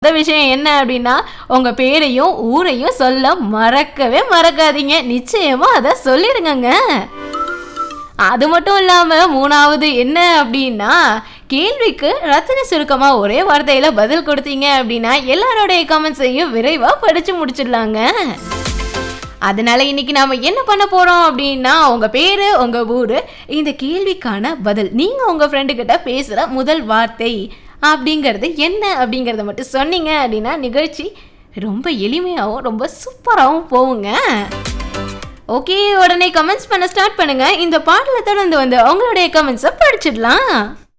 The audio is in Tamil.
இந்த விஷயம் என்ன அப்படின்னா உங்க பேரையும் ஊரையும் சொல்ல மறக்கவே மறக்காதீங்க நிச்சயமா அதை சொல்லிடுங்கங்க அது மட்டும் இல்லாம மூணாவது என்ன அப்படின்னா கேள்விக்கு ரத்தின சுருக்கமா ஒரே வார்த்தையில பதில் கொடுத்தீங்க அப்படின்னா எல்லாரோடைய கமெண்ட்ஸையும் விரைவா படிச்சு முடிச்சிடலாங்க அதனால இன்னைக்கு நாம என்ன பண்ண போறோம் அப்படின்னா உங்க பேரு உங்க ஊரு இந்த கேள்விக்கான பதில் நீங்க உங்க ஃப்ரெண்டு கிட்ட பேசுற முதல் வார்த்தை அப்படிங்கிறது என்ன அப்படிங்கறத மட்டும் சொன்னீங்க அப்படின்னா நிகழ்ச்சி ரொம்ப எளிமையாகவும் ரொம்ப சூப்பராகவும் போகுங்க ஓகே உடனே கமெண்ட்ஸ் பண்ண ஸ்டார்ட் பண்ணுங்க இந்த பாடலை தொடர்ந்து வந்து உங்களுடைய கமெண்ட்ஸை படிச்சிடலாம்